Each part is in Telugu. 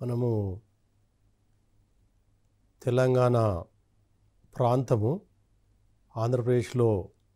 మనము తెలంగాణ ప్రాంతము ఆంధ్రప్రదేశ్లో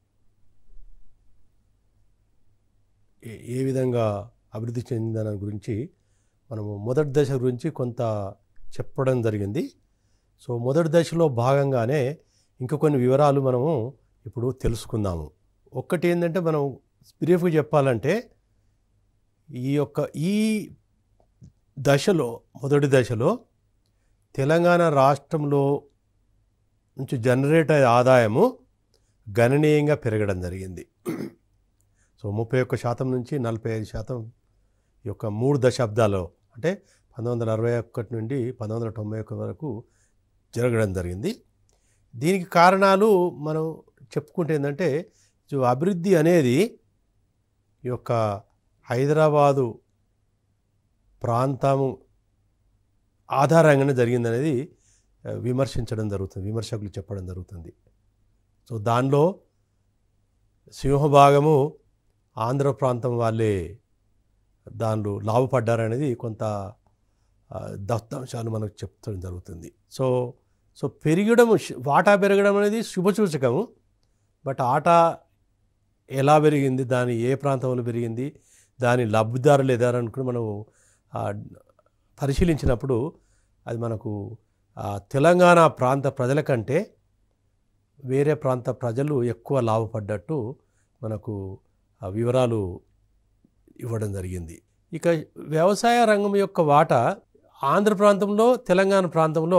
ఏ ఏ విధంగా అభివృద్ధి చెందిందనే గురించి మనము మొదటి దశ గురించి కొంత చెప్పడం జరిగింది సో మొదటి దశలో భాగంగానే ఇంకా కొన్ని వివరాలు మనము ఇప్పుడు తెలుసుకుందాము ఒక్కటి ఏంటంటే మనం బ్రీఫ్గా చెప్పాలంటే ఈ యొక్క ఈ దశలో మొదటి దశలో తెలంగాణ రాష్ట్రంలో నుంచి జనరేట్ అయ్యే ఆదాయము గణనీయంగా పెరగడం జరిగింది సో ముప్పై ఒక్క శాతం నుంచి నలభై ఐదు శాతం ఈ యొక్క మూడు దశాబ్దాల్లో అంటే పంతొమ్మిది వందల అరవై ఒకటి నుండి పంతొమ్మిది వందల తొంభై ఒకటి వరకు జరగడం జరిగింది దీనికి కారణాలు మనం చెప్పుకుంటే ఏంటంటే సో అభివృద్ధి అనేది ఈ యొక్క హైదరాబాదు ప్రాంతము ఆధారంగానే జరిగిందనేది ఆ, విమర్శించడం జరుగుతుంది విమర్శకులు చెప్పడం జరుగుతుంది సో దానిలో సింహభాగము ఆంధ్ర ప్రాంతం వాళ్ళే దానిలో లాభపడ్డారనేది కొంత ఆ, దత్తాంశాలు మనకు చెప్తడం జరుగుతుంది సో సో పెరగడం శు- వాటా పెరగడం అనేది శుభసూచకము బట్ ఆటా ఎలా పెరిగింది దాని ఏ ప్రాంతంలో పెరిగింది దాని లబ్ధిదారులు ఎదారనుకుని మనం ఆ, పరిశీలించినప్పుడు అది మనకు ఆ, తెలంగాణ ప్రాంత ప్రజల కంటే వేరే ప్రాంత ప్రజలు ఎక్కువ లాభపడ్డట్టు మనకు ఆ వివరాలు ఇవ్వడం జరిగింది ఇక వ్యవసాయ రంగం యొక్క వాటా ఆంధ్ర ప్రాంతంలో తెలంగాణ ప్రాంతంలో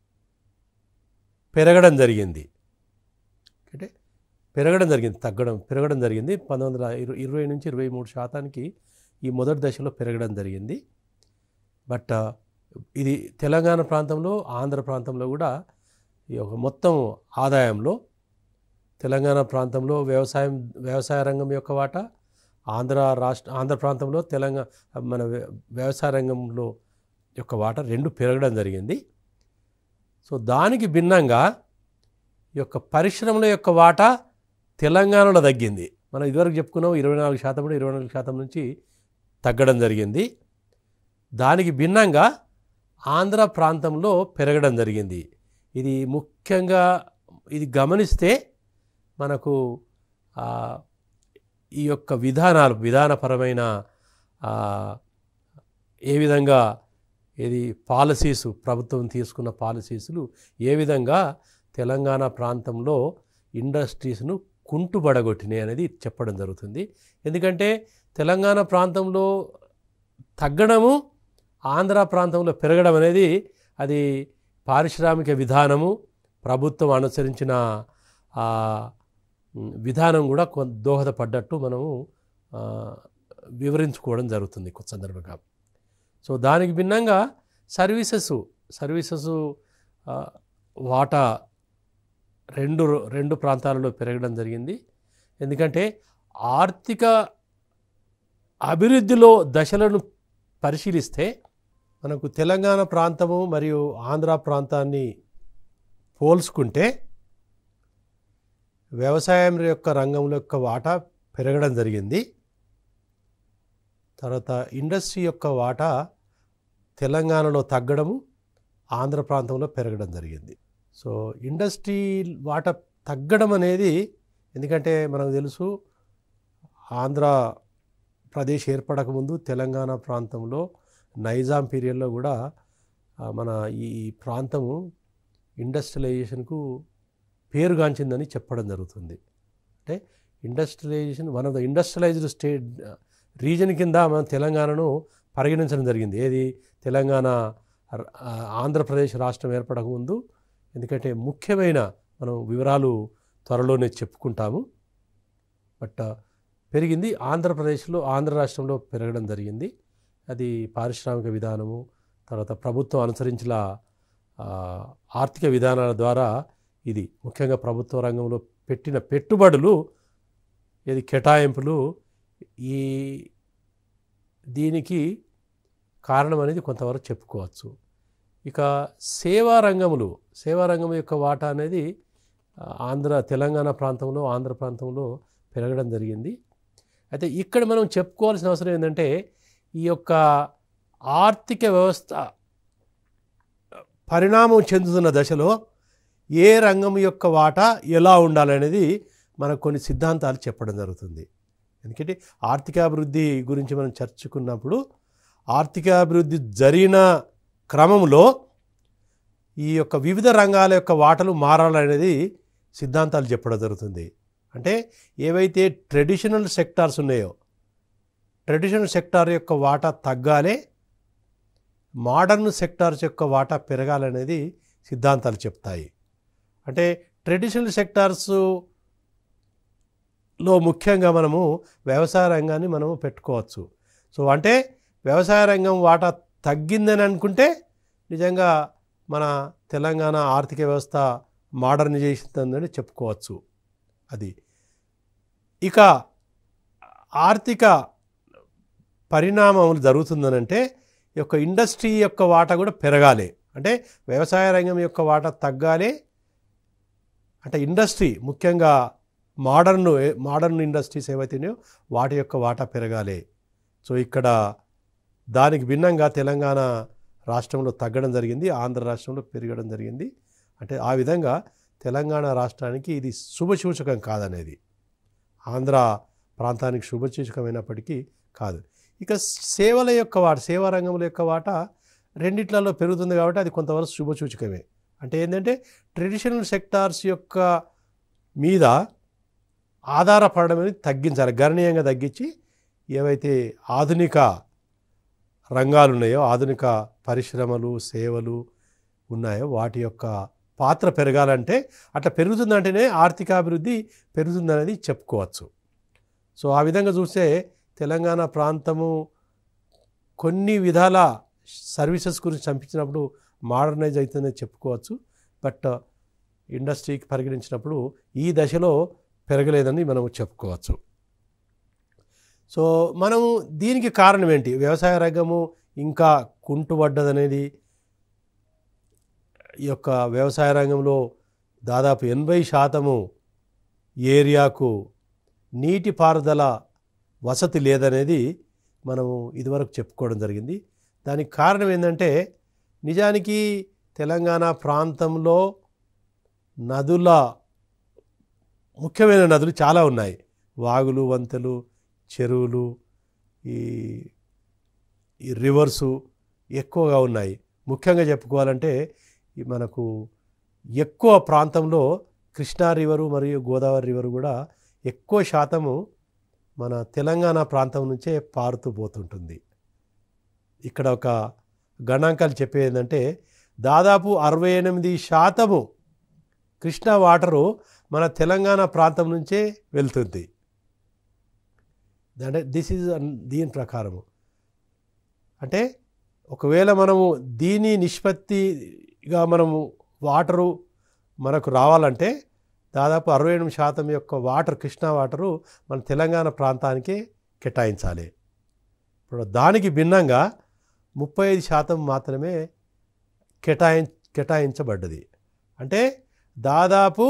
పెరగడం జరిగింది అంటే పెరగడం జరిగింది తగ్గడం పెరగడం జరిగింది పంతొమ్మిది వందల ఇరవై ఇరవై నుంచి ఇరవై మూడు శాతానికి ఈ మొదటి దశలో పెరగడం జరిగింది బట్ ఆ, ఇది తెలంగాణ ప్రాంతంలో ఆంధ్ర ప్రాంతంలో కూడా ఈ యొక్క మొత్తం ఆదాయంలో తెలంగాణ ప్రాంతంలో వ్యవసాయం వ్యవసాయ రంగం యొక్క వాటా ఆంధ్ర రాష్ట్ర ఆంధ్ర ప్రాంతంలో తెలంగాణ మన వ్య- వ్యవసాయ రంగంలో యొక్క వాటా రెండు పెరగడం జరిగింది సో దానికి భిన్నంగా ఈ యొక్క పరిశ్రమల యొక్క వాటా తెలంగాణలో తగ్గింది మనం ఇదివరకు చెప్పుకున్నాం ఇరవై నాలుగు శాతం నుండి ఇరవై నాలుగు శాతం నుంచి తగ్గడం జరిగింది దానికి భిన్నంగా ఆంధ్ర ప్రాంతంలో పెరగడం జరిగింది ఇది ముఖ్యంగా ఇది గమనిస్తే మనకు ఆ, ఈ యొక్క విధానాలు విధానపరమైన ఆ, ఏ విధంగా ఇది పాలసీస్ ప్రభుత్వం తీసుకున్న పాలసీస్లు ఏ విధంగా తెలంగాణ ప్రాంతంలో ఇండస్ట్రీస్ను కుంటుబడగొట్టినాయి అనేది చెప్పడం జరుగుతుంది ఎందుకంటే తెలంగాణ ప్రాంతంలో తగ్గడము ఆంధ్ర ప్రాంతంలో పెరగడం అనేది అది పారిశ్రామిక విధానము ప్రభుత్వం అనుసరించిన ఆ, ఉమ్, విధానం కూడా కొంత దోహదపడ్డట్టు మనము ఆ, వివరించుకోవడం జరుగుతుంది కొంత సందర్భంగా సో దానికి భిన్నంగా సర్వీసెస్ సర్వీసెస్ ఆ, వాటా రెండు రెండు ప్రాంతాలలో పెరగడం జరిగింది ఎందుకంటే ఆర్థిక అభివృద్ధిలో దశలను పరిశీలిస్తే మనకు తెలంగాణ ప్రాంతము మరియు ఆంధ్ర ప్రాంతాన్ని పోల్చుకుంటే వ్యవసాయం యొక్క రంగంలో యొక్క వాటా పెరగడం జరిగింది తర్వాత ఇండస్ట్రీ యొక్క వాటా తెలంగాణలో తగ్గడము ఆంధ్ర ప్రాంతంలో పెరగడం జరిగింది సో ఇండస్ట్రీ వాటా తగ్గడం అనేది ఎందుకంటే మనకు తెలుసు ఆంధ్ర ప్రదేశ్ ఏర్పడకముందు తెలంగాణ ప్రాంతంలో నైజాం పీరియడ్లో కూడా ఆ, మన ఈ ప్రాంతము ఇండస్ట్రియలైజేషన్కు పేరుగాంచిందని చెప్పడం జరుగుతుంది అంటే industrialisation one of the industrialised state reason కింద మన తెలంగాణను పరిగణించడం జరిగింది ఏది తెలంగాణ ర- ఆ, ఆంధ్రప్రదేశ్ రాష్ట్రం ఏర్పడకముందు ఎందుకంటే ముఖ్యమైన మనం వివరాలు త్వరలోనే చెప్పుకుంటాము బట్ ఆ, పెరిగింది ఆంధ్రప్రదేశ్లో ఆంధ్ర రాష్ట్రంలో పెరగడం జరిగింది అది పారిశ్రామిక విధానము తర్వాత ప్రభుత్వం అనుసరించిన ఆ, ఆర్థిక విధానాల ద్వారా ఇది ముఖ్యంగా ప్రభుత్వ రంగంలో పెట్టిన పెట్టుబడులు ఇది కేటాయింపులు ఈ దీనికి కారణం అనేది కొంతవరకు చెప్పుకోవచ్చు ఇక సేవా రంగములు సేవా రంగం యొక్క వాటా అనేది ఆ, ఆంధ్ర తెలంగాణ ప్రాంతంలో ఆంధ్ర ప్రాంతంలో పెరగడం జరిగింది అయితే ఇక్కడ మనం చెప్పుకోవాల్సిన అవసరం ఏంటంటే ఈ యొక్క ఆర్థిక వ్యవస్థ పరిణామం చెందుతున్న దశలో ఏ రంగం యొక్క వాటా ఎలా ఉండాలనేది మనకు కొన్ని సిద్ధాంతాలు చెప్పడం జరుగుతుంది ఎందుకంటే ఆర్థికాభివృద్ధి గురించి మనం చర్చుకున్నప్పుడు ఆర్థికాభివృద్ధి జరిగిన క్రమంలో ఈ యొక్క వివిధ రంగాల యొక్క వాటలు మారాలనేది సిద్ధాంతాలు చెప్పడం జరుగుతుంది అంటే ఏవైతే ట్రెడిషనల్ సెక్టార్స్ ఉన్నాయో ట్రెడిషనల్ సెక్టార్ యొక్క వాటా తగ్గాలే మోడర్న్ సెక్టార్స్ యొక్క వాటా పెరగాలనేది సిద్ధాంతాలు చెప్తాయి అంటే ట్రెడిషనల్ సెక్టార్స్ లో ముఖ్యంగా మనము వ్యవసాయ రంగాన్ని మనము పెట్టుకోవచ్చు సో అంటే వ్యవసాయ రంగం వాటా తగ్గిందని అనుకుంటే నిజంగా మన తెలంగాణ ఆర్థిక వ్యవస్థ మోడర్నైజేషన్ అని చెప్పుకోవచ్చు అది ఇక ఆర్థిక పరిణామములు జరుగుతుందనంటే ఈ యొక్క ఇండస్ట్రీ యొక్క వాటా కూడా పెరగాలి అంటే వ్యవసాయ రంగం యొక్క వాటా తగ్గాలి అంటే ఇండస్ట్రీ ముఖ్యంగా మోడర్న్ మోడర్న్ ఇండస్ట్రీస్ ఏవైతున్నాయో వాటి యొక్క వాటా పెరగాలి సో ఇక్కడ దానికి భిన్నంగా తెలంగాణ రాష్ట్రంలో తగ్గడం జరిగింది ఆంధ్ర రాష్ట్రంలో పెరగడం జరిగింది అంటే ఆ విధంగా తెలంగాణ రాష్ట్రానికి ఇది శుభసూచకం కాదనేది ఆంధ్ర ప్రాంతానికి శుభసూచకమైనప్పటికీ కాదు ఇక సేవల యొక్క వాట సేవా రంగముల యొక్క వాట రెండిట్లలో పెరుగుతుంది కాబట్టి అది కొంతవరకు శుభసూచకమే అంటే ఏంటంటే ట్రెడిషనల్ సెక్టార్స్ యొక్క మీద ఆధారపడడం అనేది తగ్గించాలి గణనీయంగా తగ్గించి ఏవైతే ఆధునిక రంగాలు ఉన్నాయో ఆధునిక పరిశ్రమలు సేవలు ఉన్నాయో వాటి యొక్క పాత్ర పెరగాలంటే అట్లా పెరుగుతుందంటేనే ఆర్థికాభివృద్ధి పెరుగుతుందనేది చెప్పుకోవచ్చు సో ఆ విధంగా చూస్తే తెలంగాణ ప్రాంతము కొన్ని విధాల సర్వీసెస్ గురించి చంపించినప్పుడు మోడర్నైజ్ అవుతుందని చెప్పుకోవచ్చు బట్ ఇండస్ట్రీకి పరిగణించినప్పుడు ఈ దశలో పెరగలేదని మనం చెప్పుకోవచ్చు సో మనము దీనికి కారణం ఏంటి వ్యవసాయ రంగము ఇంకా కుంటుపడ్డదనేది ఈ యొక్క వ్యవసాయ రంగంలో దాదాపు ఎనభై శాతము ఏరియాకు నీటిపారుదల వసతి లేదనేది మనము ఇదివరకు చెప్పుకోవడం జరిగింది దానికి కారణం ఏంటంటే నిజానికి తెలంగాణ ప్రాంతంలో నదుల ముఖ్యమైన నదులు చాలా ఉన్నాయి వాగులు వంతెలు చెరువులు ఈ ఈ రివర్సు ఎక్కువగా ఉన్నాయి ముఖ్యంగా చెప్పుకోవాలంటే ఈ మనకు ఎక్కువ ప్రాంతంలో కృష్ణా రివరు మరియు గోదావరి రివరు కూడా ఎక్కువ శాతము మన తెలంగాణ ప్రాంతం నుంచే పారుతూ పోతుంటుంది ఇక్కడ ఒక గణాంకాలు చెప్పేది ఏంటంటే దాదాపు అరవై ఎనిమిది శాతము కృష్ణా వాటరు మన తెలంగాణ ప్రాంతం నుంచే వెళ్తుంది అంటే దిస్ ఈజ్ దీని ప్రకారము అంటే ఒకవేళ మనము దీని నిష్పత్తిగా మనము వాటరు మనకు రావాలంటే దాదాపు అరవై ఎనిమిది శాతం యొక్క వాటర్ కృష్ణా వాటరు మన తెలంగాణ ప్రాంతానికే కేటాయించాలి ఇప్పుడు దానికి భిన్నంగా ముప్పై ఐదు శాతం మాత్రమే కేటాయి కేటాయించబడ్డది అంటే దాదాపు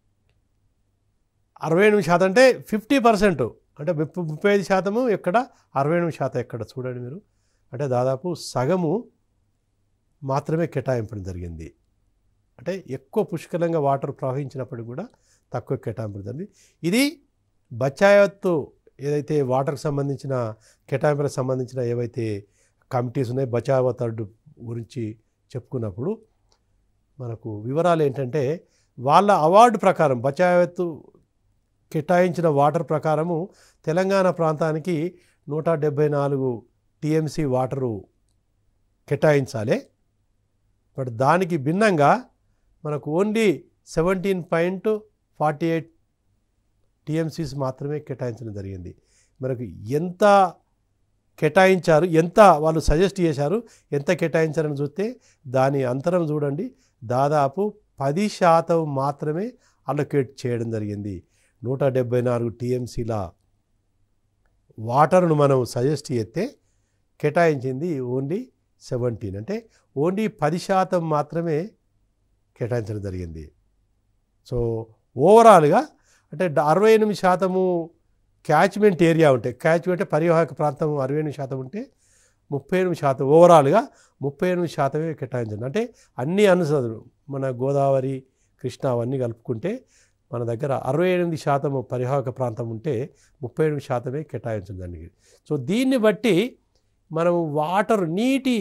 అరవై ఎనిమిది శాతం అంటే ఫిఫ్టీ పర్సెంట్ అంటే ముప్పై ముప్పై ఐదు శాతము ఎక్కడ అరవై ఎనిమిది శాతం ఎక్కడ చూడండి మీరు అంటే దాదాపు సగము మాత్రమే కేటాయింపడం జరిగింది అంటే ఎక్కువ పుష్కలంగా వాటర్ ప్రవహించినప్పుడు కూడా తక్కువ కేటాయింపడం జరిగింది ఇది బచాయత్తు ఏదైతే వాటర్కి సంబంధించిన కేటాయింపులకు సంబంధించిన ఏవైతే కమిటీస్ ఉన్నాయో బచావతర్డు గురించి చెప్పుకున్నప్పుడు మనకు వివరాలు ఏంటంటే వాళ్ళ అవార్డు ప్రకారం బచాయత్తు కేటాయించిన వాటర్ ప్రకారము తెలంగాణ ప్రాంతానికి నూట డెబ్భై నాలుగు టీఎంసీ వాటరు కేటాయించాలి బట్ దానికి భిన్నంగా మనకు only seventeen point forty eight TMCs మాత్రమే కేటాయించడం జరిగింది మనకు ఎంత కేటాయించారు ఎంత వాళ్ళు సజెస్ట్ చేశారు ఎంత కేటాయించారని చూస్తే దాని అంతరం చూడండి దాదాపు పది శాతం మాత్రమే అలొకేట్ చేయడం జరిగింది నూట డెబ్బై నాలుగు టీఎంసీల వాటర్ను మనం సజెస్ట్ చేస్తే కేటాయించింది ఓన్లీ సెవెంటీన్ అంటే ఓన్లీ పది శాతం మాత్రమే కేటాయించడం జరిగింది సో ఓవరాల్గా అంటే డ- అరవై ఎనిమిది శాతము క్యాచ్మెంట్ ఏరియా ఉంటే క్యాచ్మెంట్ పరివాహక ప్రాంతం అరవై ఎనిమిది శాతం ఉంటే ముప్పై ఎనిమిది శాతం ఓవరాల్గా ముప్పై ఎనిమిది శాతమే కేటాయించండి అంటే అన్ని అనుసదులు మన గోదావరి కృష్ణ అవన్నీ కలుపుకుంటే మన దగ్గర అరవై ఎనిమిది శాతం పరివాహక ప్రాంతం ఉంటే ముప్పై ఎనిమిది శాతమే కేటాయించండి సో దీన్ని బట్టి మనము వాటర్ నీటి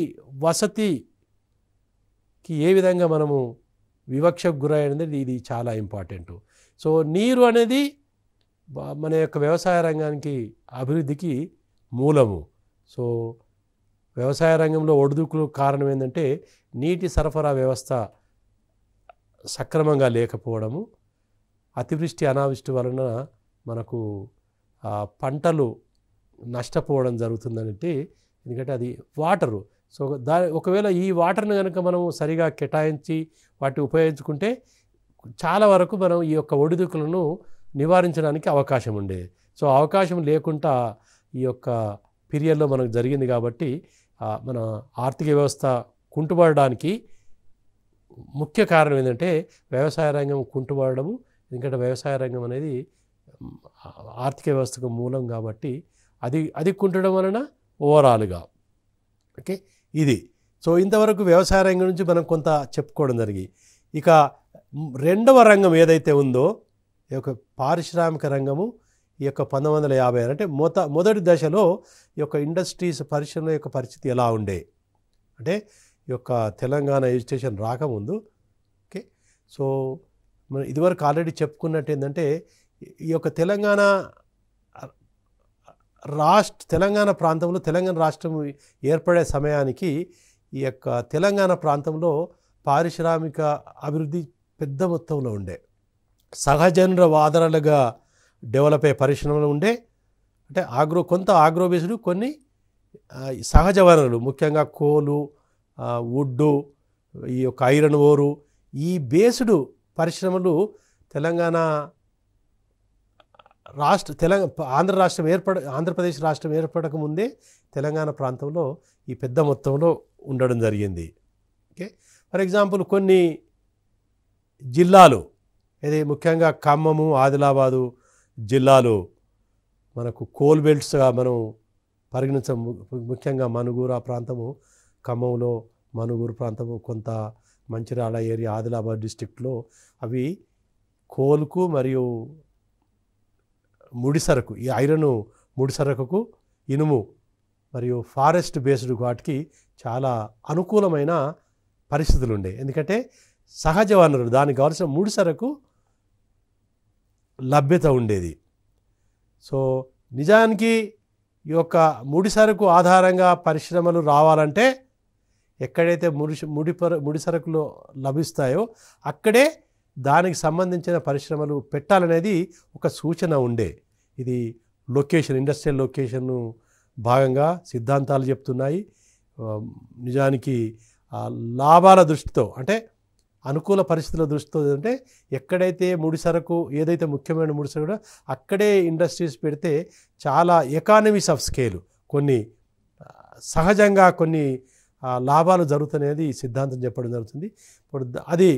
వసతికి ఏ విధంగా మనము వివక్షకు గురైనది ఇది చాలా ఇంపార్టెంట్ సో నీరు అనేది బా- మన యొక్క వ్యవసాయ రంగానికి అభివృద్ధికి మూలము సో వ్యవసాయ రంగంలో ఒడిదుడుకులు కారణం ఏంటంటే నీటి సరఫరా వ్యవస్థ సక్రమంగా లేకపోవడము అతివృష్టి అనావృష్టి వలన మనకు ఆ, పంటలు నష్టపోవడం జరుగుతుందంటే ఎందుకంటే అది వాటరు సో దా ఒకవేళ ఈ వాటర్ని కనుక మనం సరిగా కేటాయించి వాటిని ఉపయోగించుకుంటే చాలా వరకు మనం ఈ యొక్క ఒడిదుడుకులను నివారించడానికి అవకాశం ఉండేది సో అవకాశం లేకుండా ఈ యొక్క పీరియడ్లో మనకు జరిగింది కాబట్టి ఆ, మన ఆర్థిక వ్యవస్థ కుంటుపడడానికి ముఖ్య కారణం ఏంటంటే వ్యవసాయ రంగం కుంటుపడము ఎందుకంటే వ్యవసాయ రంగం అనేది మ్, ఆర్థిక వ్యవస్థకు మూలం కాబట్టి అది అది కుంటడం వలన ఓవరాల్గా ఓకే ఇది సో ఇంతవరకు వ్యవసాయ రంగం నుంచి మనం కొంత చెప్పుకోవడం జరిగి ఇక మ్, రెండవ రంగం ఏదైతే ఉందో ఈ యొక్క పారిశ్రామిక రంగము ఈ యొక్క పంతొమ్మిది వందల యాభై ఆరు అంటే మొత మొదటి దశలో ఈ యొక్క ఇండస్ట్రీస్ పరిశ్రమల యొక్క పరిస్థితి ఎలా ఉండే అంటే ఈ యొక్క తెలంగాణ ఎడ్యుకేషన్ రాకముందు ఓకే సో మనం ఇదివరకు ఆల్రెడీ చెప్పుకున్నట్టు ఏంటంటే ఈ యొక్క తెలంగాణ రాష్ట్ర తెలంగాణ ప్రాంతంలో తెలంగాణ రాష్ట్రం ఏర్పడే సమయానికి ఈ యొక్క తెలంగాణ ప్రాంతంలో పారిశ్రామిక అభివృద్ధి పెద్ద మొత్తంలో ఉండే సహజనర ఆధారాలుగా డెవలప్ అయ్యే పరిశ్రమలు ఉండే అంటే ఆగ్రో కొంత ఆగ్రో బేస్డ్ కొన్ని ఆ, సహజ వనరులు ముఖ్యంగా కోలు ఆ, వుడ్డు ఈ యొక్క ఐరన్ ఓరు ఈ బేస్డ్ పరిశ్రమలు తెలంగాణ రాష్ట్ర తెలంగాణ ఆంధ్ర రాష్ట్రం ఏర్పడ ఆంధ్రప్రదేశ్ రాష్ట్రం ఏర్పడక ముందే తెలంగాణ ప్రాంతంలో ఈ పెద్ద మొత్తంలో ఉండడం జరిగింది ఓకే ఫర్ ఎగ్జాంపుల్ కొన్ని జిల్లాలు ఇది ముఖ్యంగా ఖమ్మము ఆదిలాబాదు జిల్లాలు మనకు కోల్ బెల్ట్స్గా మనం పరిగణించ ముఖ్యంగా మనుగూరు ఆ ప్రాంతము ఖమ్మంలో మనుగూరు ప్రాంతము కొంత మంచిర్యాల ఏరియా ఆదిలాబాద్ డిస్టిక్లో అవి కోల్కు మరియు ముడి సరకు ఈ ఐరన్ ముడి సరకుకు ఇనుము మరియు ఫారెస్ట్ బేస్డ్ వాటికి చాలా అనుకూలమైన పరిస్థితులు ఉండే ఎందుకంటే సహజ వనరులు దానికి కావాల్సిన ముడి సరకు లభ్యత ఉండేది సో నిజానికి ఈ యొక్క ముడి సరుకు ఆధారంగా పరిశ్రమలు రావాలంటే ఎక్కడైతే ముడి ముడి పర ముడి సరుకులు లభిస్తాయో అక్కడే దానికి సంబంధించిన పరిశ్రమలు పెట్టాలనేది ఒక సూచన ఉండే ఇది లొకేషన్ ఇండస్ట్రియల్ లొకేషన్ భాగంగా సిద్ధాంతాలు చెప్తున్నాయి ఆ, నిజానికి ఆ లాభాల దృష్టితో అంటే అనుకూల పరిస్థితుల దృష్టితో అంటే ఎక్కడైతే ముడి సరకు ఏదైతే ముఖ్యమైన ముడి సరుకు అక్కడే ఇండస్ట్రీస్ పెడితే చాలా ఎకానమీస్ ఆఫ్ స్కేల్ కొన్ని ఆ, సహజంగా కొన్ని ఆ, లాభాలు జరుగుతాయనేది ఈ సిద్ధాంతం చెప్పడం జరుగుతుంది ఇప్పుడు ద- అది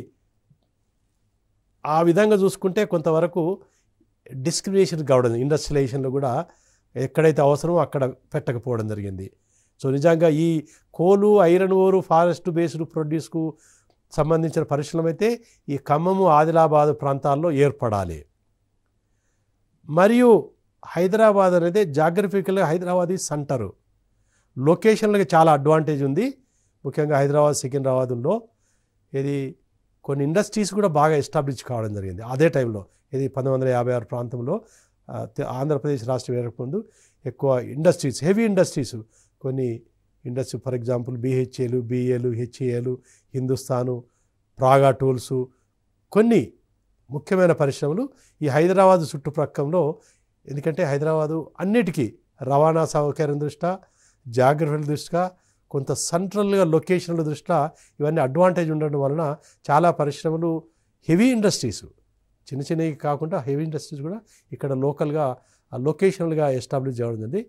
ఆ విధంగా చూసుకుంటే కొంతవరకు డిస్క్రిమినేషన్ కావడం ఇండస్ట్రియలైజేషన్లో కూడా ఎక్కడైతే అవసరమో అక్కడ పెట్టకపోవడం జరిగింది సో నిజంగా ఈ coal iron ore forest based ప్రొడ్యూస్కు సంబంధించిన పరిశ్రమ అయితే ఈ ఖమ్మము ఆదిలాబాద్ ప్రాంతాల్లో ఏర్పడాలి మరియు హైదరాబాద్ అనేది జాగ్రఫికల్గా హైదరాబాద్ ఈ సెంటరు లొకేషన్లకి చాలా అడ్వాంటేజ్ ఉంది ముఖ్యంగా హైదరాబాద్ సికింద్రాబాద్లో ఇది కొన్ని ఇండస్ట్రీస్ కూడా బాగా ఎస్టాబ్లిష్ కావడం జరిగింది అదే టైంలో ఇది పంతొమ్మిది వందల యాభై ఆరు ప్రాంతంలో ఆ, తె- ఆంధ్రప్రదేశ్ రాష్ట్రం ఏర్పకముందు ఎక్కువ ఇండస్ట్రీస్ హెవీ ఇండస్ట్రీస్ కొన్ని ఇండస్ట్రీ ఫర్ ఎగ్జాంపుల్ బీహెచ్ఏలు బిఏలు హెచ్ఏలు హిందుస్థాను ప్రాగా టూల్స్ కొన్ని ముఖ్యమైన పరిశ్రమలు ఈ హైదరాబాద్ చుట్టుప్రక్కలో ఎందుకంటే హైదరాబాదు అన్నిటికీ రవాణా సౌకర్యం దృష్ట్యా జాగ్రఫీల దృష్ట్యా కొంత సెంట్రల్గా లొకేషన్ల దృష్ట్యా ఇవన్నీ అడ్వాంటేజ్ ఉండడం వలన చాలా పరిశ్రమలు హెవీ ఇండస్ట్రీస్ చిన్న చిన్నవి కాకుండా హెవీ ఇండస్ట్రీస్ కూడా ఇక్కడ లోకల్గా లొకేషనల్గా ఎస్టాబ్లిష్ చేయడం జరిగింది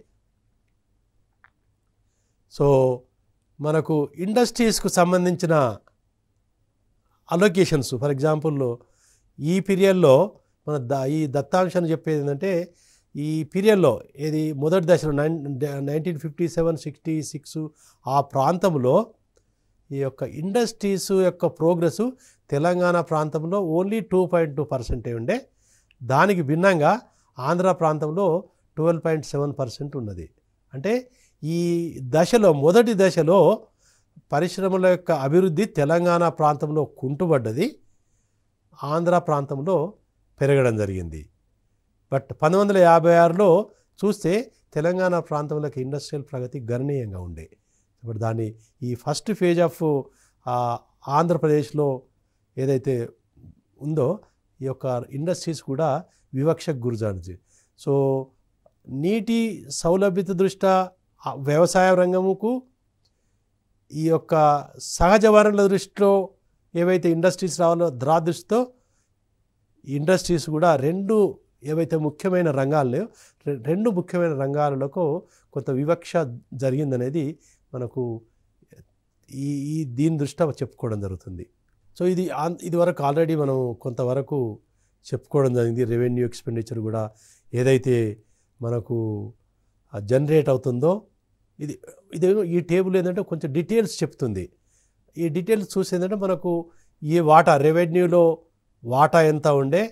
సో మనకు ఇండస్ట్రీస్కు సంబంధించిన అలొకేషన్స్ ఫర్ ఎగ్జాంపుల్ ఈ పీరియడ్లో మన ద ఈ దత్తాంశాన్ని చెప్పేది ఏంటంటే ఈ పీరియడ్లో ఏది మొదటి దశలో nine nineteen fifty seven sixty six ఆ ప్రాంతంలో ఈ యొక్క ఇండస్ట్రీస్ యొక్క ప్రోగ్రెస్ తెలంగాణ ప్రాంతంలో ఓన్లీ టూ పాయింట్ టూ పర్సెంటే ఉండే దానికి భిన్నంగా ఆంధ్ర ప్రాంతంలో ట్వెల్వ్ పాయింట్ సెవెన్ పర్సెంట్ ఉన్నది అంటే ఈ దశలో మొదటి దశలో పరిశ్రమల యొక్క అభివృద్ధి తెలంగాణ ప్రాంతంలో కుంటుపడ్డది ఆంధ్ర ప్రాంతంలో పెరగడం జరిగింది బట్ పంతొమ్మిది వందల యాభై ఆరులో చూస్తే తెలంగాణ ప్రాంతంలోకి ఇండస్ట్రియల్ ప్రగతి గణనీయంగా ఉండే ఇప్పుడు దాన్ని ఈ ఫస్ట్ ఫేజ్ ఆఫ్ ఆంధ్రప్రదేశ్లో ఏదైతే ఉందో ఈ యొక్క ఇండస్ట్రీస్ కూడా వివక్షకు గురిజాడింది సో నీటి సౌలభ్యత దృష్ట్యా ఆ వ్యవసాయ రంగముకు ఈ యొక్క సహజ వనరుల దృష్టిలో ఏవైతే ఇండస్ట్రీస్ రావాలో ద్రా దృష్టితో ఇండస్ట్రీస్ కూడా రెండు ఏవైతే ముఖ్యమైన రంగాలు రెండు ముఖ్యమైన రంగాలకు కొంత వివక్ష జరిగిందనేది మనకు ఈ ఈ దీని దృష్ట్యా చెప్పుకోవడం జరుగుతుంది సో ఇది ఆన్- ఇది వరకు ఆల్రెడీ మనం కొంతవరకు చెప్పుకోవడం జరిగింది రెవెన్యూ ఎక్స్పెండిచర్ కూడా ఏదైతే మనకు జనరేట్ అవుతుందో ఇది ఇది ఈ టేబుల్ ఏంటంటే కొంచెం డీటెయిల్స్ చెప్తుంది ఈ డీటెయిల్స్ చూసి ఏంటంటే మనకు ఈ వాటా రెవెన్యూలో వాటా ఎంత ఉండే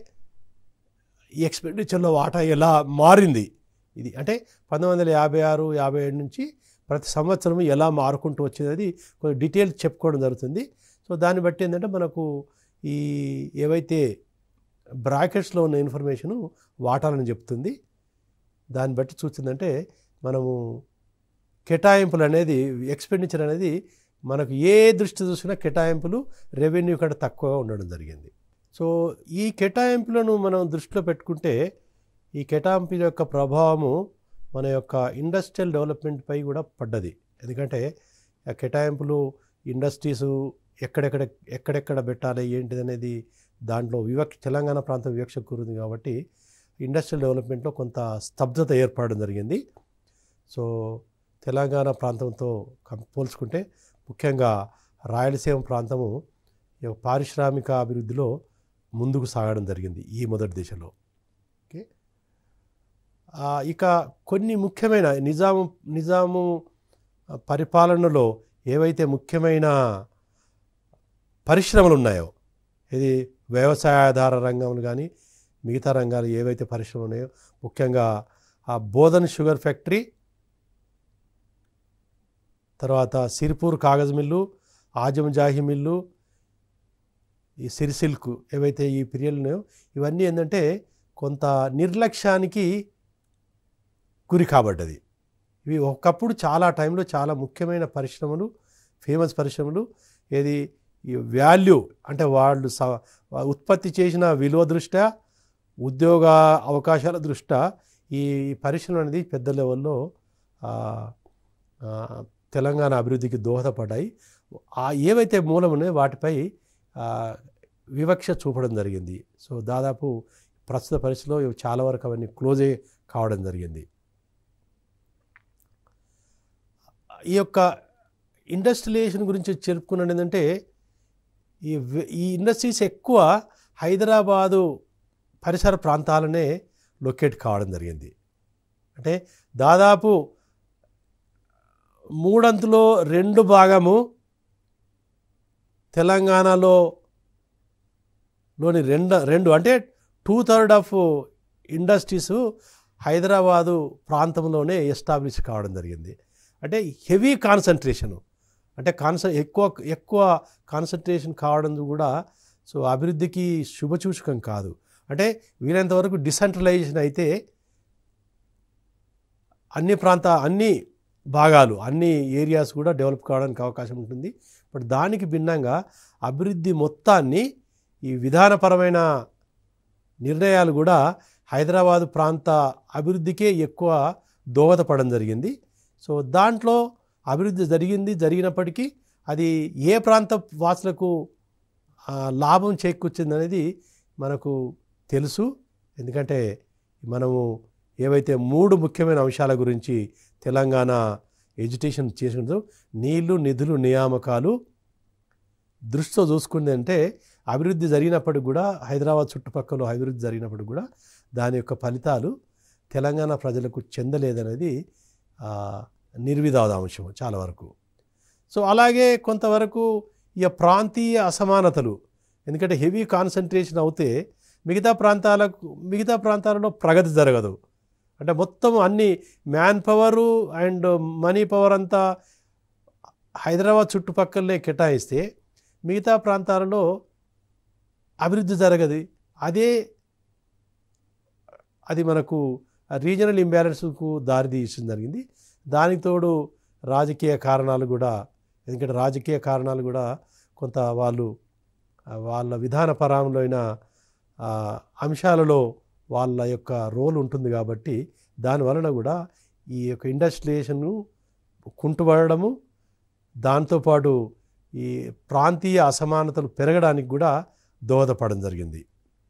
ఈ ఎక్స్పెండిచర్లో వాటా ఎలా మారింది ఇది అంటే పంతొమ్మిది వందల యాభై ఆరు యాభై ఏడు నుంచి ప్రతి సంవత్సరం ఎలా మారుకుంటూ వచ్చేది కొంచెం డీటెయిల్స్ చెప్పుకోవడం జరుగుతుంది సో దాన్ని బట్టి ఏంటంటే మనకు ఈ ఏవైతే బ్రాకెట్స్లో ఉన్న ఇన్ఫర్మేషను వాటాలని చెప్తుంది దాన్ని బట్టి చూస్తుందంటే మనము కేటాయింపులు అనేది ఎక్స్పెండిచర్ అనేది మనకు ఏ దృష్టి చూసినా కేటాయింపులు రెవెన్యూ కంటే తక్కువగా ఉండడం జరిగింది సో ఈ కేటాయింపులను మనం దృష్టిలో పెట్టుకుంటే ఈ కేటాయింపుల యొక్క ప్రభావము మన యొక్క ఇండస్ట్రియల్ డెవలప్మెంట్పై కూడా పడ్డది ఎందుకంటే ఆ కేటాయింపులు ఇండస్ట్రీసు ఎక్కడెక్కడ ఎక్కడెక్కడ పెట్టాలి ఏంటిది అనేది దాంట్లో వివక్ష తెలంగాణ ప్రాంతం వివక్ష కూరింది కాబట్టి ఇండస్ట్రియల్ డెవలప్మెంట్లో కొంత స్తబ్దత ఏర్పడడం జరిగింది సో తెలంగాణ ప్రాంతంతో కం- పోల్చుకుంటే ముఖ్యంగా రాయలసీమ ప్రాంతము ఈ యొక్క పారిశ్రామిక అభివృద్ధిలో ముందుకు సాగడం జరిగింది ఈ మొదటి దశలో ఓకే ఆ, ఇక కొన్ని ముఖ్యమైన నిజాము నిజాము పరిపాలనలో ఏవైతే ముఖ్యమైన పరిశ్రమలు ఉన్నాయో ఇది వ్యవసాయాధార రంగంలో కానీ మిగతా రంగాలు ఏవైతే పరిశ్రమలు ఉన్నాయో ముఖ్యంగా ఆ బోధన్ షుగర్ ఫ్యాక్టరీ తర్వాత సిరిపూర్ కాగజ్ మిల్లు ఆజం జాహి మిల్లు ఈ సిరిసిల్క్ ఏవైతే ఈ పీరియడ్ ఉన్నాయో ఇవన్నీ ఏంటంటే కొంత నిర్లక్ష్యానికి గురి కాబడ్డది ఇవి ఒకప్పుడు చాలా టైంలో చాలా ముఖ్యమైన పరిశ్రమలు ఫేమస్ పరిశ్రమలు ఏది ఈ వాల్యూ అంటే వాళ్ళు స- ఉత్పత్తి చేసిన విలువ దృష్ట్యా ఉద్యోగ అవకాశాల దృష్ట్యా ఈ పరిశ్రమ అనేది పెద్ద లెవెల్లో ఆ, ఆ, తెలంగాణ అభివృద్ధికి దోహదపడ్డాయి ఆ ఏవైతే మూలం ఉన్నాయో వాటిపై ఆ, వివక్ష చూపడం జరిగింది సో దాదాపు ప్రస్తుత పరిస్థితిలో ఇవి చాలా వరకు అవన్నీ క్లోజే కావడం జరిగింది ఈ యొక్క ఇండస్ట్రియలైజేషన్ గురించి చెప్పుకున్నది ఏంటంటే ఈ వ- ఈ ఇండస్ట్రీస్ ఎక్కువ హైదరాబాదు పరిసర ప్రాంతాలనే లొకేట్ కావడం జరిగింది అంటే దాదాపు మూడంతులో రెండు భాగము తెలంగాణలో లోని రెండు రెండు అంటే two third of industries Hyderabad ప్రాంతంలోనే ఎస్టాబ్లిష్ కావడం జరిగింది అంటే హెవీ కాన్సన్ట్రేషను అంటే కాన్స ఎక్కువ ఎక్కువ కాన్సన్ట్రేషన్ కావడం కూడా సో అభివృద్ధికి శుభసూచకం కాదు అంటే వీలైనంత వరకు డిసెంట్రలైజేషన్ అయితే అన్ని ప్రాంత అన్ని భాగాలు అన్ని ఏరియాస్ కూడా డెవలప్ కావడానికి అవకాశం ఉంటుంది బట్ దానికి భిన్నంగా అభివృద్ధి మొత్తాన్ని ఈ విధానపరమైన నిర్ణయాలు కూడా హైదరాబాదు ప్రాంత అభివృద్ధికే ఎక్కువ దోహదపడడం జరిగింది సో దాంట్లో అభివృద్ధి జరిగింది జరిగినప్పటికీ అది ఏ ప్రాంత వాసులకు ఆ, లాభం చేకూర్చింది అనేది మనకు తెలుసు ఎందుకంటే మనము ఏవైతే మూడు ముఖ్యమైన అంశాల గురించి తెలంగాణ ఎడ్యుకేషన్ చేసినదో నీళ్లు నిధులు నియామకాలు దృష్టితో చూసుకుంది అంటే అభివృద్ధి జరిగినప్పటికి కూడా హైదరాబాద్ చుట్టుపక్కల అభివృద్ధి జరిగినప్పటికి కూడా దాని యొక్క ఫలితాలు తెలంగాణ ప్రజలకు చెందలేదనేది ఆ, నిర్వివాద అంశం చాలా వరకు సో అలాగే కొంతవరకు ఈ ప్రాంతీయ అసమానతలు ఎందుకంటే హెవీ కాన్సన్ట్రేషన్ అవుతే మిగతా ప్రాంతాలకు మిగతా ప్రాంతాలలో ప్రగతి జరగదు అంటే మొత్తం అన్ని man power and money power అంతా హైదరాబాద్ చుట్టుపక్కలనే కేటాయిస్తే మిగతా ప్రాంతాలలో అభివృద్ధి జరగదు అదే అది మనకు రీజనల్ ఇంబ్యాలెన్స్కు దారి తీయడం జరిగింది దానికి తోడు రాజకీయ కారణాలు కూడా ఎందుకంటే రాజకీయ కారణాలు కూడా కొంత వాళ్ళు ఆ, వాళ్ళ విధానపరమైన ఆ, అంశాలలో వాళ్ళ యొక్క రోల్ ఉంటుంది కాబట్టి దానివలన కూడా ఈ యొక్క ఇండస్ట్రియేషన్ను కుంటుపడము దాంతోపాటు ఈ ప్రాంతీయ అసమానతలు పెరగడానికి కూడా దోహదపడడం జరిగింది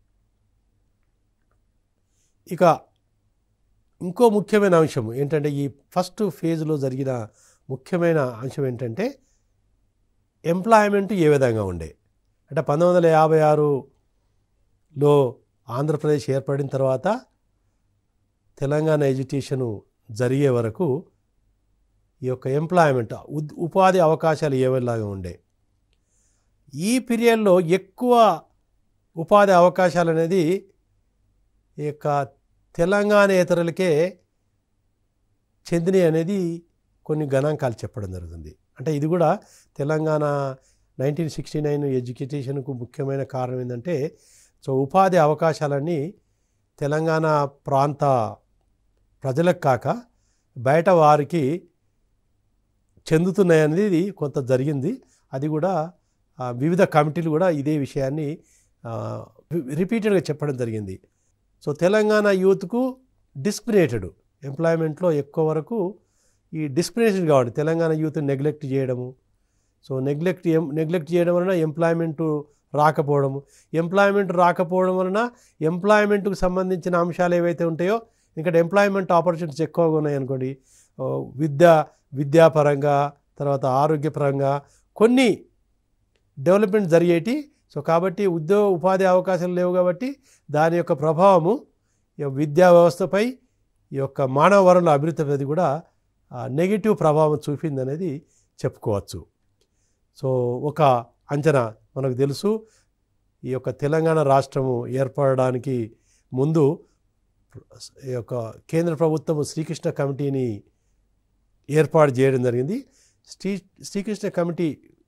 ఇక ఇంకో ముఖ్యమైన అంశం ఏంటంటే ఈ ఫస్ట్ ఫేజ్లో జరిగిన ముఖ్యమైన అంశం ఏంటంటే ఎంప్లాయ్మెంట్ ఏ విధంగా ఉండే అంటే పంతొమ్మిది వందల యాభై ఆరులో ఆంధ్రప్రదేశ్ ఏర్పడిన తర్వాత తెలంగాణ ఎడ్యుకేషను జరిగే వరకు ఈ యొక్క ఎంప్లాయ్మెంట్ ఉద్- ఉపాధి అవకాశాలు ఏవిలాగా ఉండే ఈ పీరియడ్లో ఎక్కువ ఉపాధి అవకాశాలు అనేది ఈ యొక్క తెలంగాణేతరులకే చెందినవి అనేది కొన్ని గణాంకాలు చెప్పడం జరుగుతుంది అంటే ఇది కూడా తెలంగాణ నైన్టీన్ సిక్స్టీ నైన్ ఎడ్యుకేషన్కు ముఖ్యమైన కారణం ఏంటంటే సో ఉపాధి అవకాశాలన్నీ తెలంగాణ ప్రాంత ప్రజలకు కాక బయట వారికి చెందుతున్నాయనేది కొంత జరిగింది అది కూడా ఆ, వివిధ కమిటీలు కూడా ఇదే విషయాన్ని రిపీటెడ్గా చెప్పడం జరిగింది సో తెలంగాణ యూత్కు డిస్క్రిమినేటెడ్ ఎంప్లాయ్మెంట్లో ఎక్కువ వరకు ఈ డిస్క్రిమినేషన్ కావాలి తెలంగాణ యూత్ నెగ్లెక్ట్ చేయడము సో నెగ్లెక్ట్ ఎం నెగ్లెక్ట్ చేయడం వలన ఎంప్లాయ్మెంట్ రాకపోవడము ఎంప్లాయ్మెంట్ రాకపోవడం వలన ఎంప్లాయ్మెంట్కు సంబంధించిన అంశాలు ఏవైతే ఉంటాయో ఇక్కడ ఎంప్లాయ్మెంట్ ఆపర్చునిటీస్ ఎక్కువగా ఉన్నాయనుకోండి ఓ, విద్య విద్యాపరంగా తర్వాత ఆరోగ్యపరంగా కొన్ని డెవలప్మెంట్ జరిగేటి సో కాబట్టి ఉద్యోగ ఉపాధి అవకాశాలు లేవు కాబట్టి దాని యొక్క ప్రభావము ఈ విద్యా వ్యవస్థపై ఈ యొక్క మానవ వనరుల అభివృద్ధి అనేది కూడా నెగిటివ్ ప్రభావం చూపిందనేది చెప్పుకోవచ్చు సో ఒక అంచనా మనకు తెలుసు ఈ యొక్క తెలంగాణ రాష్ట్రము ఏర్పడడానికి ముందు ఈ యొక్క కేంద్ర ప్రభుత్వం శ్రీకృష్ణ కమిటీని ఏర్పాటు చేయడం జరిగింది శ్రీ శ్రీకృష్ణ కమిటీ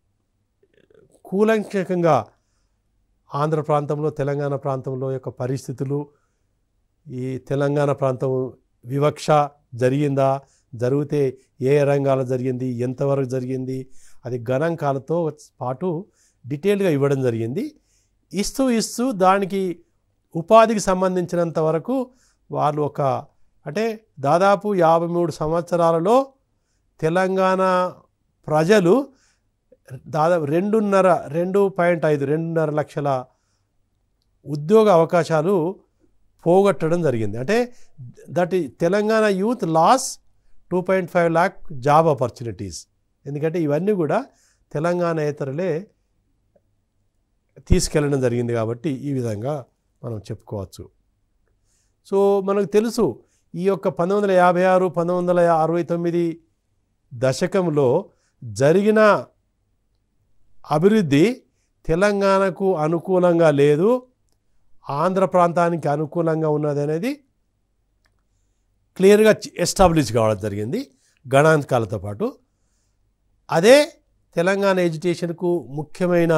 కూలంకషంగా ఆంధ్ర ప్రాంతంలో తెలంగాణ ప్రాంతంలో యొక్క పరిస్థితులు ఈ తెలంగాణ ప్రాంతం వివక్ష జరిగిందా జరిగితే ఏ రంగాలు జరిగింది ఎంతవరకు జరిగింది అది గణాంకాలతో పాటు డీటెయిల్గా ఇవ్వడం జరిగింది ఇస్తూ ఇస్తూ దానికి ఉపాధికి సంబంధించినంత వరకు వాళ్ళు ఒక అంటే దాదాపు యాభై మూడు సంవత్సరాలలో తెలంగాణ ప్రజలు దాదాపు రెండున్నర రెండు పాయింట్ ఐదు రెండున్నర లక్షల ఉద్యోగ అవకాశాలు పోగొట్టడం జరిగింది అంటే దట్ ఈ Telangana youth loss two point five lakh job opportunities ఎందుకంటే ఇవన్నీ కూడా తెలంగాణేతరులే తీసుకెళ్ళడం జరిగింది కాబట్టి ఈ విధంగా మనం చెప్పుకోవచ్చు సో మనకు తెలుసు ఈ యొక్క పంతొమ్మిది వందల యాభై ఆరు పంతొమ్మిది వందల అరవై తొమ్మిది దశకంలో జరిగిన అభివృద్ధి తెలంగాణకు అనుకూలంగా లేదు ఆంధ్ర ప్రాంతానికి అనుకూలంగా ఉన్నది అనేది క్లియర్గా ఎస్టాబ్లిష్ కావడం జరిగింది గణాంకాలతో పాటు అదే తెలంగాణ ఎడ్యుకేషన్కు ముఖ్యమైన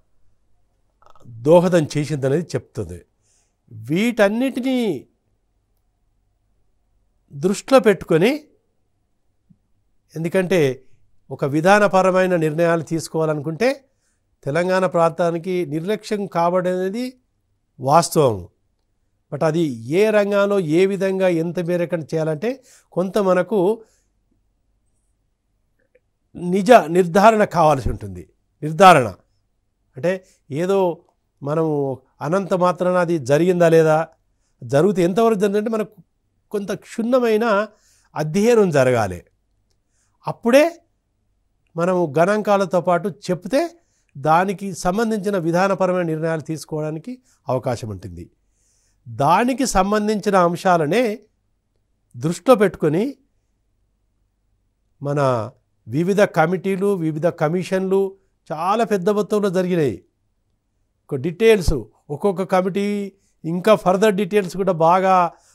దోహదం చేసిందనేది చెప్తుంది వీటన్నిటినీ దృష్టిలో పెట్టుకొని ఎందుకంటే ఒక విధానపరమైన నిర్ణయాలు తీసుకోవాలనుకుంటే తెలంగాణ ప్రాంతానికి నిర్లక్ష్యం కాబడనేది వాస్తవం బట్ అది ఏ రంగంలో ఏ విధంగా ఎంత మేరకు చేయాలంటే కొంత మనకు నిజ నిర్ధారణ కావాల్సి ఉంటుంది నిర్ధారణ అంటే ఏదో మనము అనంత మాత్రాన అది జరిగిందా లేదా జరిగితే ఎంతవరకు జరిగిందంటే మనకు కొంత క్షుణ్ణమైన అధ్యయనం జరగాలి అప్పుడే మనము గణాంకాలతో పాటు చెప్తే దానికి సంబంధించిన విధానపరమైన నిర్ణయాలు తీసుకోవడానికి అవకాశం ఉంటుంది దానికి సంబంధించిన అంశాలనే దృష్టిలో పెట్టుకొని మన వివిధ కమిటీలు వివిధ కమిషన్లు చాలా పెద్ద మొత్తంలో జరిగినాయి ఒక డీటెయిల్స్ ఒక్కొక్క కమిటీ ఇంకా ఫర్దర్ డీటెయిల్స్ కూడా బాగా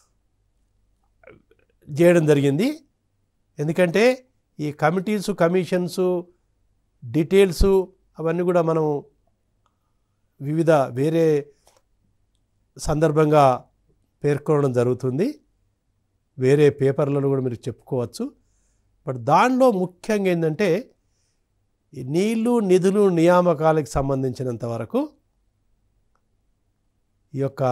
చేయడం జరిగింది ఎందుకంటే ఈ కమిటీస్ కమిషన్స్ డీటెయిల్స్ అవన్నీ కూడా మనం వివిధ వేరే సందర్భంగా పేర్కొనడం జరుగుతుంది వేరే పేపర్లలో కూడా మీరు చెప్పుకోవచ్చు బట్ దానిలో ముఖ్యంగా ఏంటంటే ఈ నీళ్లు నిధులు నియామకాలకు సంబంధించినంత వరకు ఈ యొక్క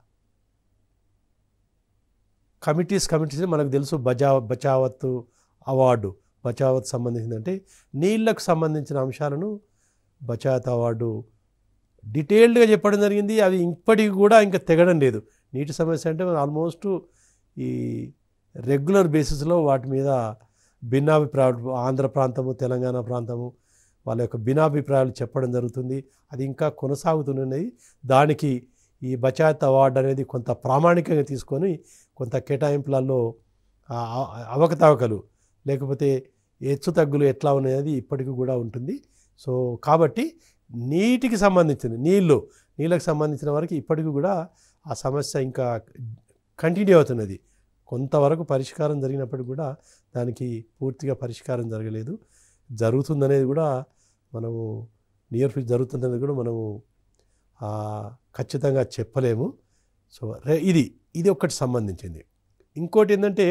కమిటీస్ కమిటీస్ మనకు తెలుసు బజా బచావత్ అవార్డు బచావత్ సంబంధించిందంటే నీళ్లకు సంబంధించిన అంశాలను బచావత్ అవార్డు డీటెయిల్డ్గా చెప్పడం జరిగింది అవి ఇప్పటికి కూడా ఇంకా తెగడం లేదు నీటి సమస్య అంటే మనం ఆల్మోస్ట్ ఈ రెగ్యులర్ బేసిస్లో వాటి మీద భిన్నాభిప్రాయాలు ఆంధ్ర ప్రాంతము తెలంగాణ ప్రాంతము వాళ్ళ యొక్క భిన్నాభిప్రాయాలు చెప్పడం జరుగుతుంది అది ఇంకా కొనసాగుతున్నది దానికి ఈ బచాయత్ అవార్డు అనేది కొంత ప్రామాణికంగా తీసుకొని కొంత కేటాయింపులలో ఆ అ- అవకతవకలు లేకపోతే హెచ్చు తగ్గులు ఎట్లా ఉన్నాయది ఇప్పటికీ కూడా ఉంటుంది సో కాబట్టి నీటికి సంబంధించింది నీళ్ళు నీళ్ళకి సంబంధించిన వరకు ఇప్పటికీ కూడా ఆ సమస్య ఇంకా కంటిన్యూ అవుతున్నది కొంతవరకు పరిష్కారం జరిగినప్పటికీ కూడా దానికి పూర్తిగా పరిష్కారం జరగలేదు జరుగుతుందనేది కూడా మనము నియర్ ఫ్యూచర్ జరుగుతుందనేది కూడా మనము ఆ, ఖచ్చితంగా చెప్పలేము సో రే ఇది ఇది ఒకటి సంబంధించింది ఇంకోటి ఏంటంటే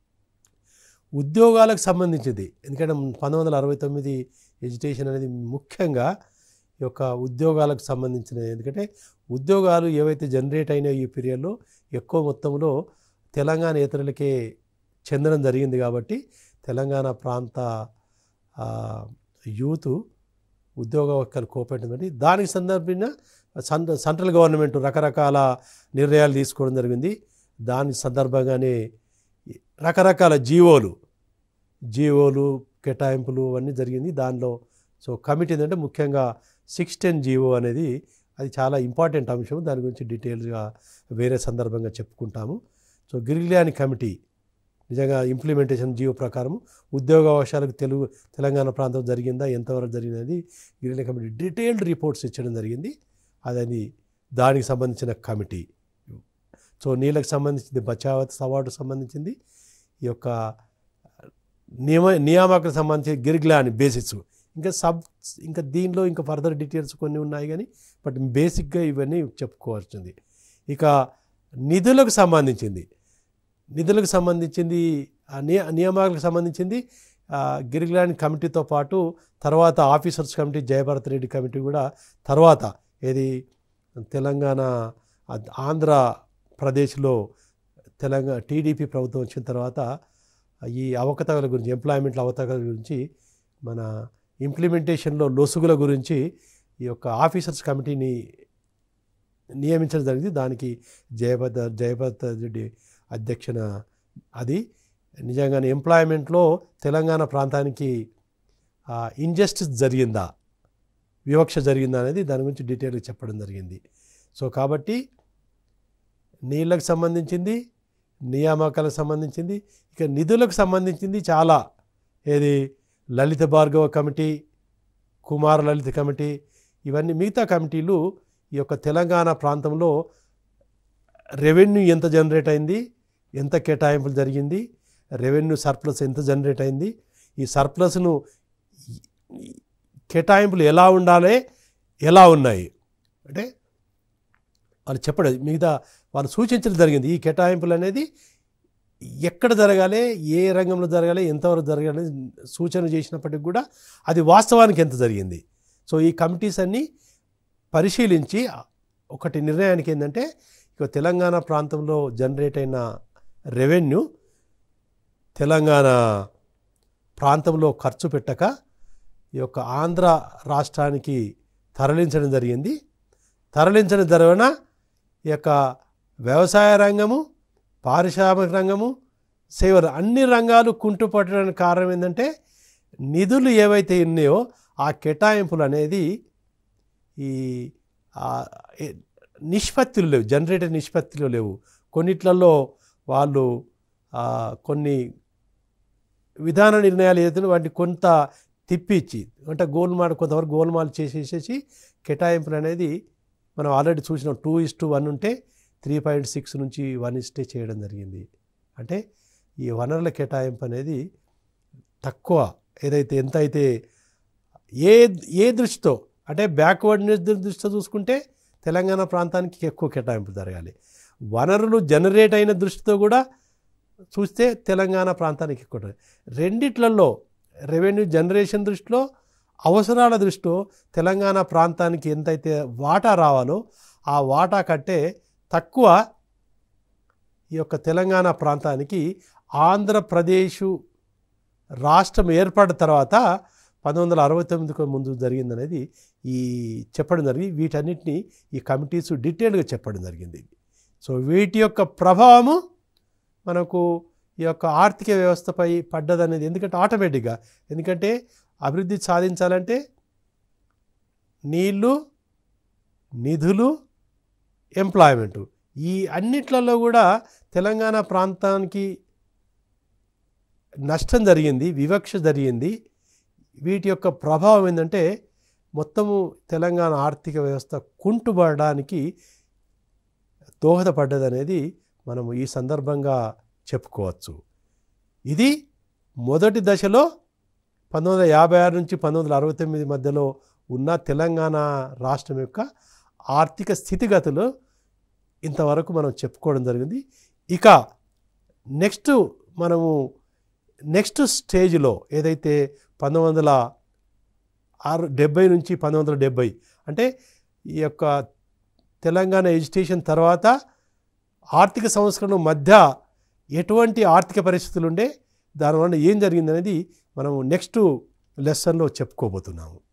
ఉద్యోగాలకు సంబంధించింది ఎందుకంటే పంతొమ్మిది వందల అరవై తొమ్మిది ఎడ్యుకేషన్ అనేది ముఖ్యంగా ఈ యొక్క ఉద్యోగాలకు సంబంధించినది ఎందుకంటే ఉద్యోగాలు ఏవైతే జనరేట్ అయినాయో ఈ పీరియడ్లో ఎక్కువ మొత్తంలో తెలంగాణ ఇతరులకే చెందడం జరిగింది కాబట్టి తెలంగాణ ప్రాంత ఆ, యూత్ ఉద్యోగ వర్గాలు కోపెట్టిందండి దానికి సందర్భంగా సన్ సెంట్రల్ గవర్నమెంట్ రకరకాల నిర్ణయాలు తీసుకోవడం జరిగింది దాని సందర్భంగానే రకరకాల జీవోలు జీవోలు కేటాయింపులు అవన్నీ జరిగింది దానిలో సో కమిటీ ఏంటంటే ముఖ్యంగా సిక్స్ టెన్ జీవో అనేది అది చాలా ఇంపార్టెంట్ అంశం దాని గురించి డీటెయిల్స్గా వేరే సందర్భంగా చెప్పుకుంటాము సో గిరిలియాని కమిటీ నిజంగా ఇంప్లిమెంటేషన్ జీవో ప్రకారం ఉద్యోగ అవకాశాలకు తెలుగు తెలంగాణ ప్రాంతం జరిగిందా ఎంతవరకు జరిగినది గిరిలియా కమిటీ డీటెయిల్డ్ రిపోర్ట్స్ ఇచ్చడం జరిగింది అదని దానికి సంబంధించిన కమిటీ సో నీళ్ళకి సంబంధించింది బచావత్ అవార్డుకు సంబంధించింది ఈ యొక్క నియమ నియామకాలకు సంబంధించి గిరిగ్లా అని బేసిక్స్ ఇంకా సబ్ ఇంకా దీనిలో ఇంకా ఫర్దర్ డీటెయిల్స్ కొన్ని ఉన్నాయి కానీ బట్ బేసిక్గా ఇవన్నీ చెప్పుకోవాల్సింది ఇక నిధులకు సంబంధించింది నిధులకు సంబంధించింది ఆ నియ నియామకాలకు సంబంధించింది ఆ, గిరిగ్లాండ్ కమిటీతో పాటు తర్వాత officers committee Jayabharat Reddy committee కూడా తర్వాత ఏది తెలంగాణ ఆ- ఆంధ్రప్రదేశ్లో తెలంగాణ టీడీపీ ప్రభుత్వం వచ్చిన తర్వాత ఈ అవకతవకల గురించి ఎంప్లాయ్మెంట్ల అవకతవకల గురించి మన ఇంప్లిమెంటేషన్లో లొసుగుల గురించి ఈ యొక్క ఆఫీసర్స్ కమిటీని నియమించడం జరిగింది దానికి జయభద్ర జయభద్ర రెడ్డి అధ్యక్షన అది నిజంగానే ఎంప్లాయ్మెంట్లో తెలంగాణ ప్రాంతానికి ఇంజస్టిస్ జరిగిందా వివక్ష జరిగిందా అనేది దాని గురించి డీటెయిల్గా చెప్పడం జరిగింది సో కాబట్టి నీళ్ళకు సంబంధించింది నియామకాలకు సంబంధించింది ఇక నిధులకు సంబంధించింది చాలా ఏది లలిత భార్గవ కమిటీ కుమార లలిత కమిటీ ఇవన్నీ మిగతా కమిటీలు ఈ యొక్క తెలంగాణ ప్రాంతంలో రెవెన్యూ ఎంత జనరేట్ అయింది ఎంత కేటాయింపులు జరిగింది రెవెన్యూ సర్ప్లస్ ఎంత జనరేట్ అయింది ఈ సర్ప్లస్ను కేటాయింపులు ఎలా ఉండాలి ఎలా ఉన్నాయి అంటే వాళ్ళు చెప్పడం మిగతా వాళ్ళు సూచించడం జరిగింది ఈ కేటాయింపులు అనేది ఎక్కడ జరగాలి ఏ రంగంలో జరగాలి ఎంతవరకు జరగాలి సూచన చేసినప్పటికి కూడా అది వాస్తవానికి ఎంత జరిగింది సో ఈ కమిటీస్ అన్నీ పరిశీలించి ఒకటి నిర్ణయానికి ఏంటంటే ఇక తెలంగాణ ప్రాంతంలో జనరేట్ అయిన రెవెన్యూ తెలంగాణ ప్రాంతంలో ఖర్చు పెట్టక ఈ యొక్క ఆంధ్ర రాష్ట్రానికి తరలించడం జరిగింది తరలించడం జరిగిన ఈ యొక్క వ్యవసాయ రంగము పారిశ్రామిక రంగము సేవలు అన్ని రంగాలు కుంటుపట్టడానికి కారణం ఏంటంటే నిధులు ఏవైతే ఉన్నాయో ఆ కేటాయింపులు అనేది ఈ ఆ, ఏ- నిష్పత్తులు లేవు జనరేటర్ నిష్పత్తులు లేవు కొన్నిట్లలో వాళ్ళు ఆ, కొన్ని విధాన నిర్ణయాలు ఏదైతే వాటిని కొంత తిప్పిచ్చి అంటే గోల్మాల్ కొంతవరకు గోల్మాల్ చేసేసేసి కేటాయింపులు అనేది మనం ఆల్రెడీ చూసిన టూ ఇస్ టు వన్ ఉంటే త్రీ పాయింట్ సిక్స్ నుంచి వన్ ఇస్టే చేయడం జరిగింది అంటే ఈ వనరుల కేటాయింపు అనేది తక్కువ ఏదైతే ఎంత అయితే ఏ ఏ దృష్టితో అంటే బ్యాక్వర్డ్నెస్ దృష్టితో చూసుకుంటే తెలంగాణ ప్రాంతానికి ఎక్కువ కేటాయింపు జరగాలి వనరులు జనరేట్ అయిన దృష్టితో కూడా చూస్తే తెలంగాణ ప్రాంతానికి ఎక్కువ ఉంటుంది. రెండిట్లలో రెవెన్యూ జనరేషన్ దృష్టిలో అవసరాల దృష్టిలో తెలంగాణ ప్రాంతానికి ఎంతైతే వాటా రావాలో ఆ వాటా కంటే తక్కువ ఈ యొక్క తెలంగాణ ప్రాంతానికి ఆంధ్రప్రదేశ్ రాష్ట్రం ఏర్పడిన తర్వాత పంతొమ్మిది వందల అరవై తొమ్మిదికి ముందు జరిగిందనేది ఈ చెప్పడం జరిగింది వీటన్నిటిని ఈ కమిటీస్ డీటెయిల్గా చెప్పడం జరిగింది సో వీటి యొక్క ప్రభావము మనకు ఈ యొక్క ఆర్థిక వ్యవస్థపై పడ్డదనేది ఎందుకంటే ఆటోమేటిక్గా ఎందుకంటే అభివృద్ధి సాధించాలంటే నీళ్ళు నిధులు ఎంప్లాయ్మెంటు ఈ అన్నిట్లలో కూడా తెలంగాణ ప్రాంతానికి నష్టం జరిగింది వివక్ష జరిగింది వీటి యొక్క ప్రభావం ఏంటంటే మొత్తము తెలంగాణ ఆర్థిక వ్యవస్థ కుంటుపడడానికి దోహదపడ్డదనేది మనము ఈ సందర్భంగా చెప్పుకోవచ్చు ఇది మొదటి దశలో పంతొమ్మిది వందల యాభై ఆరు నుంచి పంతొమ్మిది వందల అరవై తొమ్మిది మధ్యలో ఉన్న తెలంగాణ రాష్ట్రం యొక్క ఆర్థిక స్థితిగతులు ఇంతవరకు మనం చెప్పుకోవడం జరిగింది ఇక నెక్స్ట్ మనము నెక్స్ట్ స్టేజ్లో ఏదైతే పంతొమ్మిది వందల ఆరు డెబ్బై నుంచి పంతొమ్మిది వందల డెబ్బై అంటే ఈ యొక్క తెలంగాణ ఎడ్యుకేషన్ తర్వాత ఆర్థిక సంస్కరణ మధ్య ఎటువంటి ఆర్థిక పరిస్థితులు ఉండే దానివల్ల ఏం జరిగిందనేది మనము నెక్స్ట్ లెసన్లో చెప్పుకోబోతున్నాము